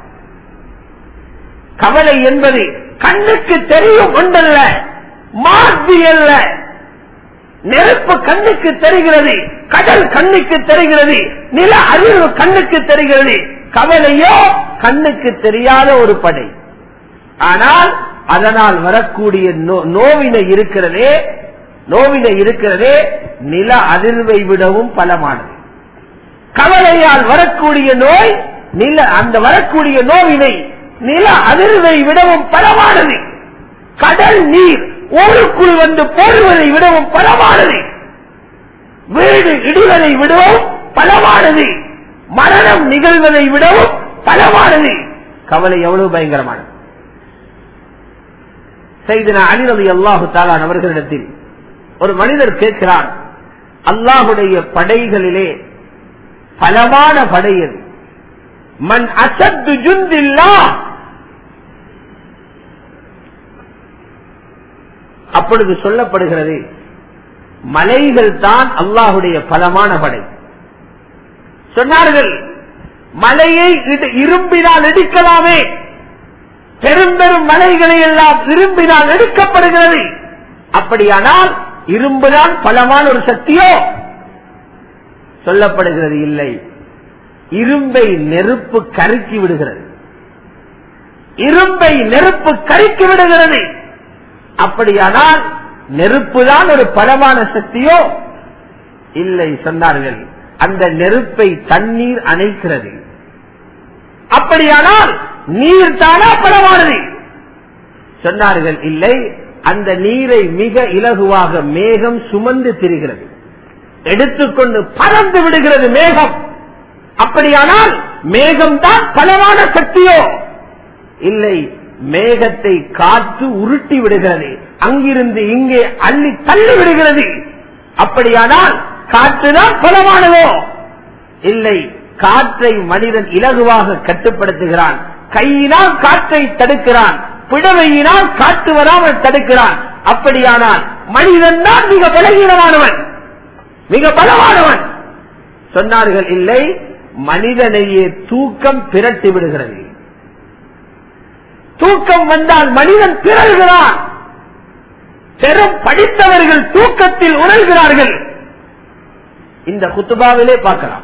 [SPEAKER 2] கவலை என்பது கண்ணுக்கு தெரியும் ஒன்றல்ல மாற்றி அல்ல நெருப்பு கண்ணுக்கு தெரிகிறது கடல் கண்ணுக்கு தெரிகிறது நில அறிவு கண்ணுக்கு தெரிகிறது கவலையோ கண்ணுக்கு தெரியாத ஒரு படை ஆனால் அதனால் வரக்கூடிய நோவினை இருக்கிறதே நோவினை இருக்கிறதே நில அதிர்வை விடவும் பலமானது கவலையால் வரக்கூடிய நோய் நில அந்த வரக்கூடிய நோவினை நில அதிர்வை விடவும் பலமானது கடல் நீர் ஊருக்குள் வந்து போடுவதை விடவும் பலமானது வீடு இடிவதை விடவும் பலமானது மரணம் நிகழ்வதை விடவும் பலமானது கவலை எவ்வளவு பயங்கரமானது செய்தன அலிரதி அல்லாஹு தாலான் அவர்களிடத்தில் ஒரு மனிதர் கேட்கிறார் அல்லாஹுடைய படைகளிலே பலமான படை எது மண் அசத்து ஜுந்தில்லா அப்பொழுது சொல்லப்படுகிறது மலைகள் தான் அல்லாஹுடைய பலமான படை சொன்னார்கள் மலையை இரும்பினால் எடுக்கலாமே பெரும் பெரும் மலைகளை எல்லாம் இரும்பினால் எடுக்கப்படுகிறது அப்படியானால் இரும்புதான் பலமான ஒரு சக்தியோ சொல்லப்படுகிறது இல்லை இரும்பை நெருப்பு கருக்கி விடுகிறது இரும்பை நெருப்பு கருக்கி விடுகிறது அப்படியானால் நெருப்புதான் ஒரு பலமான சக்தியோ இல்லை சொன்னார்கள் அந்த நெருப்பை தண்ணீர் அணைக்கிறது அப்படியானால் நீர் தானா பலமானது சொன்னார்கள் இல்லை அந்த நீரை மிக இலகுவாக மேகம் சுமந்து திரிகிறது எடுத்துக்கொண்டு பறந்து விடுகிறது மேகம் அப்படியானால் மேகம் தான் பலமான சக்தியோ இல்லை மேகத்தை காற்று உருட்டி விடுகிறது அங்கிருந்து இங்கே அள்ளி தள்ளி விடுகிறது அப்படியானால் காற்றுதான் பலமானதோ இல்லை காற்றை மனிதன் இலகுவாக கட்டுப்படுத்துகிறான் கையினால் காற்றை தடுக்கிறான் பிடவையினால் காற்று வராமல் தடுக்கிறான் அப்படியானால் மனிதன் தான் மிக பலகீனமானவன் மிக பலமானவன் சொன்னார்கள் இல்லை மனிதனையே தூக்கம் பிரட்டி விடுகிறது தூக்கம் வந்தால் மனிதன் பிறழ்கிறான் பெரும் படித்தவர்கள் தூக்கத்தில் உணர்கிறார்கள் இந்த குத்துபாவிலே பார்க்கலாம்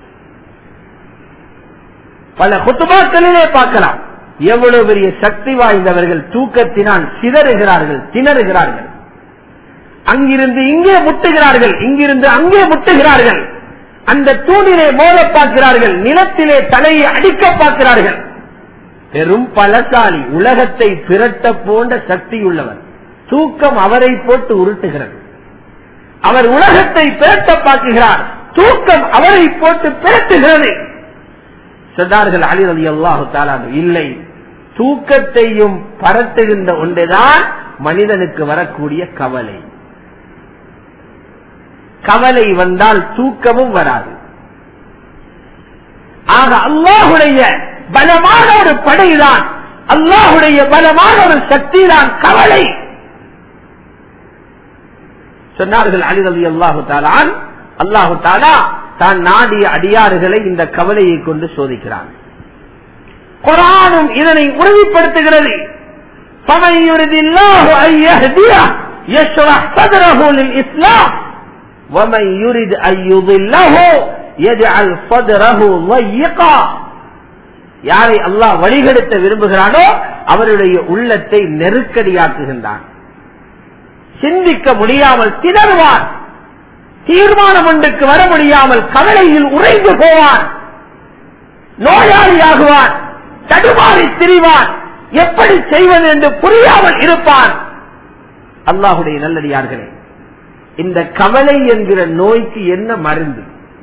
[SPEAKER 2] பல குத்துபாக்களிலே பார்க்கலாம் எவ்வளவு பெரிய சக்தி வாய்ந்தவர்கள் தூக்கத்தினால் சிதறுகிறார்கள் திணறுகிறார்கள் அங்கிருந்து இங்கே முட்டுகிறார்கள் இங்கிருந்து அங்கே முட்டுகிறார்கள் அந்த தூணிலே மோத பார்க்கிறார்கள் நிலத்திலே தலையை அடிக்க பார்க்கிறார்கள் பெரும் பலசாலி உலகத்தை பிறட்ட போன்ற சக்தியுள்ளவர் தூக்கம் அவரை போட்டு உருட்டுகிறது அவர் உலகத்தை பிறட்ட பார்க்கிறார் தூக்கம் அவரை போட்டு பிறட்டுகிறது சொன்னார்கள் அலி அலி அல்லாஹு தாலானு இல்லை தூக்கத்தையும் பரட்டுகின்ற ஒன்றுதான் மனிதனுக்கு வரக்கூடிய கவலை கவலை வந்தால் தூக்கமும் வராது ஆக அல்லாஹுடைய பலமான ஒரு படைதான் அல்லாஹுடைய பலமான ஒரு சக்தி தான் கவலை சொன்னார்கள் அலிரதி அல்லாஹு தாலான் அல்லாஹு தாலா தான் நாடிய அடியாறுகளை இந்த கவலையை கொண்டு சோதிக்கிறான் குரானும் இதனை உறுதிப்படுத்துகிறது இஸ்லாம் ومن يرد أن يضله يجعل صدره ضيقا யாரை அல்லாஹ் வழிகெடுத்த விரும்புகிறானோ அவருடைய உள்ளத்தை நெருக்கடியாக்குகின்றான் சிந்திக்க முடியாமல் திணறுவான் தீர்மானம் ஒன்றுக்கு வர முடியாமல் கவலையில் உறைந்து போவான் நோயாளியாகுவான் தடுமாறி திரிவான் எப்படி செய்வது என்று புரியாமல் இருப்பான் அல்லாஹுடைய நல்லடியார்களே இந்த கவலை என்கிற நோய்க்கு என்ன மருந்து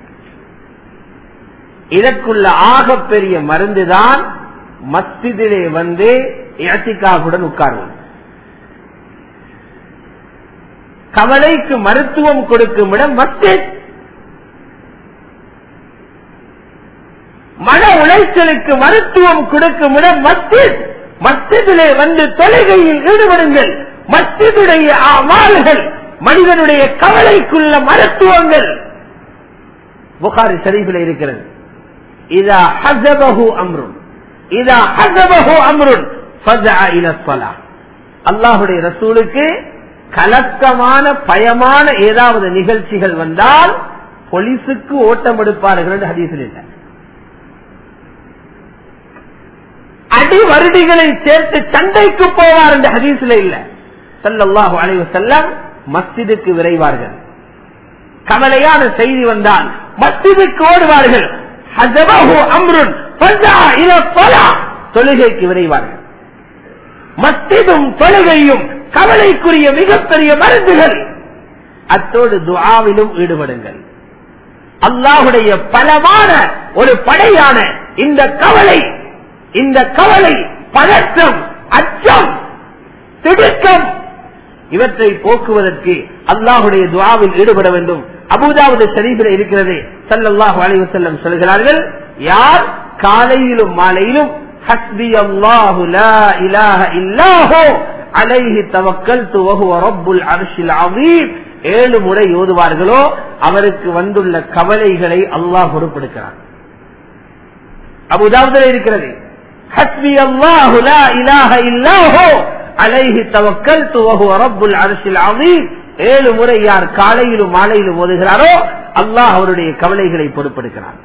[SPEAKER 2] இதற்குள்ள ஆகப்பெரிய மருந்துதான் மஸ்திதிலே வந்து இழத்திக்காவுடன் உட்கார்வது கவலைக்கு மருத்துவம் கொடுக்கும் இடம் மஸ்ஜித் மன உளைச்சலுக்கு மருத்துவம் கொடுக்கும் இடம் மஸ்ஜித் மஸ்ஜிதிலே வந்து தொழுகையில் ஈடுபடுங்கள் மஸ்ஜிதுடைய அமால்கள் மனிதனுடைய கவலைக்குள்ள மருத்துவங்கள் புகாரி ஷரீஃபில் இருக்கிறது இதா ஹசபஹு அம்ருன் இதா ஹசபஹு அம்ருன் ஃபஜஅ இல ஸலாஹ் அல்லாஹ்வுடைய ரசூலுக்கு கலக்கமான பயமான ஏதாவது நிகழ்ச்சிகள் வந்தால் போலீஸுக்கு ஓட்டம் எடுப்பார்கள் என்று ஹதீஸில் இல்லை அடி வருடிகளை சேர்த்து சண்டைக்கு போவார் என்ற ஹதீஸில் இல்ல சல்லல்லாஹு அலைஹி வஸல்லம் மஸ்ஜிதுக்கு விரைவார்கள் கவலையான செய்தி வந்தால் மஸ்ஜிதுக்கு ஓடுவார்கள் ஹஜபஹு அம்ருன் ஃபஜா இல ஸலாஹ் தொழுகைக்கு விரைவார்கள் மஸ்ஜிதும் தொழுகையும் கவலைக்குரிய மிகப்பெரிய மருந்துகள் அத்தோடு துஆவிலும் ஈடுபடுங்கள் அல்லாஹுடைய பலமான ஒரு படையான இந்த கவலை இந்த கவலை பதற்றம் அச்சம் திடுக்கம் இவற்றை போக்குவதற்கு அல்லாஹுடைய துவாவில் ஈடுபட வேண்டும் அபுதாவது ஷரீஃபில் இருக்கிறது சல்லல்லாஹு அலைஹி வஸல்லம் சொல்கிறார்கள் யார் காலையிலும் மாலையிலும் ஹஸ்பி அல்லாஹு லா இலாஹ இல்லாஹு அலைஹி தவக்கல்து வஹுவ ரப்புல் அர்ஷில் அஸீம் ஏழு முறை ஓதுவார்களோ அவருக்கு வந்துள்ள கவலைகளை அல்லாஹ் பொறுப்பெடுக்கிறார் அபுதாவுதில் இருக்கிறது ஹஸ்பி அல்லாஹு லா இலாஹ இல்லாஹு அலைஹி தவக்கல்து வஹுவ ரப்புல் அர்ஷில் அஸீம் ஏழு முறை யார் காலையிலும் மாலையிலும் ஓதுகிறாரோ அல்லாஹ் அவருடைய கவலைகளை பொறுப்பெடுக்கிறார்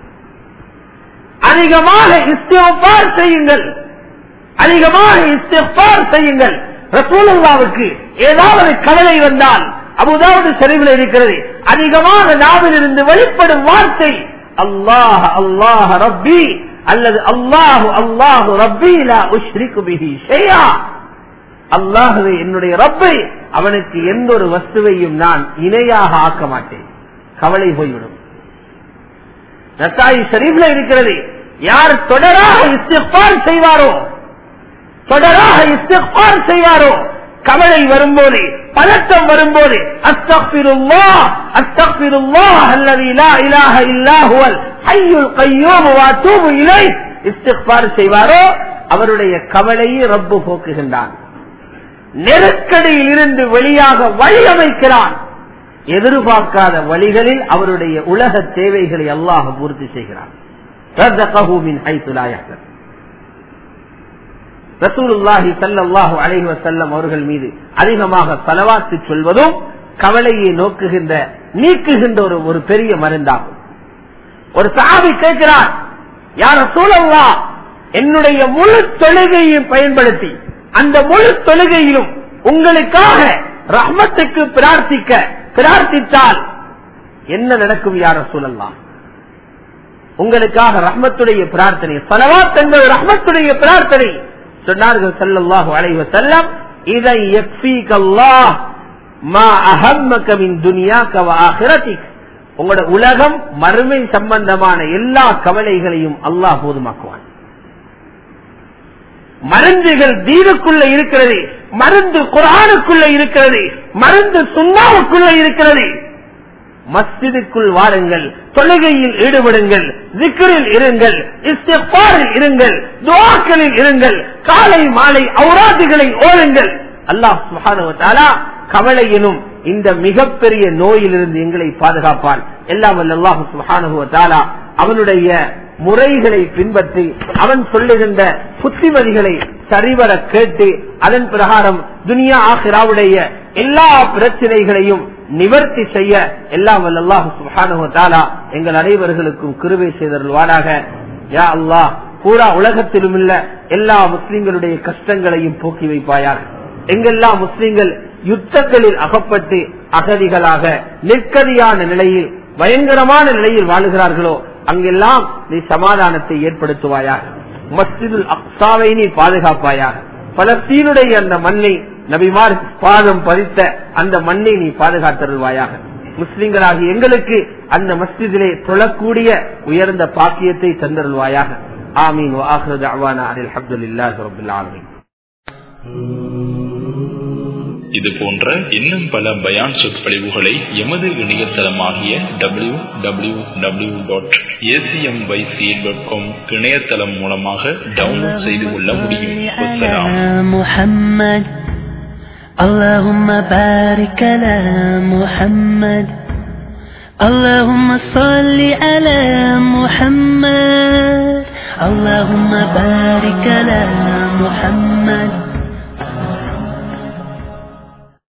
[SPEAKER 2] அதிகமாக இஸ்திஃபார் செய்யுங்கள் அதிகமாக இஸ்திஃபார் செய்யுங்கள் ரசூலுல்லாவுக்கு ஏதாவது கவலை வந்தால் அபுதாவது சரிவில் இருக்கிறது அதிகமாக நாவில் இருந்து வெளிப்படும் வார்த்தை அல்லாஹ் அல்லாஹ் ரப்பி அல்லது அல்லாஹு அல்லாஹு ரப்பி லா உஷ்ரிக்கு பிஹி ஷையா அல்லாஹுவே என்னுடைய ரப்பை அவனுக்கு எந்த ஒரு வஸ்துவையும் நான் இணையாக ஆக்க மாட்டேன் கவலை போய்விடும் நசாயி ஷரீஃப்ல இருக்கிறது யார் தொடராக இஸ்திஃபார் செய்வாரோ தொடராக இஸ்திஃபார் செய்வாரோ கவலை வரும்போது பதட்டம் வரும்போது அஸ்தக்பிருல்லா அஸ்தக்பிருல்லா அல்லது லா இலாஹ இல்லா ஹுவல் ஹய்யுல் கய்யூம் வ அத்தூபு இலைஹ் இஸ்திக்பார் செய்வாரோ அவருடைய கவலையை ரப்பு போக்குகின்றான் நெருக்கடியில் இருந்து வெளியாக வழி அமைக்கிறான் எதிர்பார்க்காத வழிகளில் அவருடைய உலக தேவைகளை அல்லாஹ் பூர்த்தி செய்கிறான் ரசூலுல்லாஹி சல்லாஹூ அலைஹி வசல்லம் அவர்கள் மீது அதிகமாக செலவாத்து சொல்வதும் கவலையை நோக்குகின்ற நீக்குகின்ற ஒரு ஒரு பெரிய மருந்தாகும் ஒரு சாபி கேட்கிறார் யார சூழல்லா என்னுடைய முழு தொழுகையை பயன்படுத்தி அந்த முழு தொழுகையிலும் உங்களுக்காக ரஹ்மத்துக்கு பிரார்த்திக்க பிரார்த்தித்தால் என்ன நடக்கும் யார சூழல்லாம் உங்களுக்காக ரஹ்மத்துடைய பிரார்த்தனை பலவாத் என்பது ரஹ்மத்துடைய பிரார்த்தனை சொன்னார்கள் சல்லல்லாஹு அலைஹி வஸல்லம் இதை யக்ஃபீகல்லாஹ் மா அஹம்மக மின் துன்யாக வ ஆখিরাতিக் உங்களோட உலகம் மறுமை சம்பந்தமான எல்லா கவலைகளையும் அல்லாஹ் போதுமாக்குவான் மருந்துகள் தீனுக்குள்ள இருக்கிறது மருந்து குரானுக்குள்ள இருக்கிறது மருந்து சுண்ணாவுக்குள்ள இருக்கிறது மஸ்ஜிதுக்குள் வாருங்கள் தொழுகையில் ஈடுபடுங்கள் திக்கரில் இருங்கள் இஸ்திஃபாரில் இருங்கள் துவாக்களில் இருங்கள் காலை மாலை ஔராதுகளை ஓடுங்கள் அல்லாஹ் சுஹானுவத்தாலா கவலை எனும் இந்த மிகப்பெரிய நோயிலிருந்து எங்களை பாதுகாப்பான் எல்லாம் அல்லாஹு சுஹானுவத்தாலா அவனுடைய முறைகளை பின்பற்றி அவன் சொல்லுகின்ற புத்திமதிகளை சரிவர கேட்டு அதன் பிரகாரம் துனியா ஆசிராவுடைய எல்லா பிரச்சனைகளையும் நிவர்த்தி செய்ய எல்லாம் அல்லாஹு சுஹானு தாலா எங்கள் அனைவர்களுக்கும் கிருவை செய்தருள்வாராக யா அல்லாஹ் பூரா உலகத்திலும் உள்ள எல்லா முஸ்லிம்களுடைய கஷ்டங்களையும் போக்கி வைப்பாயாக எங்கெல்லாம் முஸ்லிம்கள் யுத்தங்களில் அகப்பட்டு அகதிகளாக நிற்கதியான நிலையில் பயங்கரமான நிலையில் வாழுகிறார்களோ அங்கெல்லாம் நீ சமாதானத்தை ஏற்படுத்துவாயாக மஸ்ஜிதுல் அக்சாவை நீ பாதுகாப்பாயாக பலஸ்தீனுடைய அந்த மண்ணை நபிமார் பாதம் பதித்த அந்த மண்ணை நீ பாதுகாத்தருள்வாயாக முஸ்லிம்களாகி எங்களுக்கு அந்த மஸ்ஜிதிலே தொழக்கூடிய உயர்ந்த பாக்கியத்தை தந்தருள்வாயாக ஆமீன் அவானா அனில் அப்துல்லாஹி ரபுல் ஆலமீன்
[SPEAKER 3] இது போன்ற இன்னும் பல பயான் சொற்பொழிவுகளை எமது இணையதளமாகிய W W W dot A C M Y C dot com இணையதளம் மூலமாக டவுன்லோட் செய்து கொள்ள முடியும் வசலாம்
[SPEAKER 4] محمد اللهم بارك على محمد اللهم صل على محمد اللهم بارك على محمد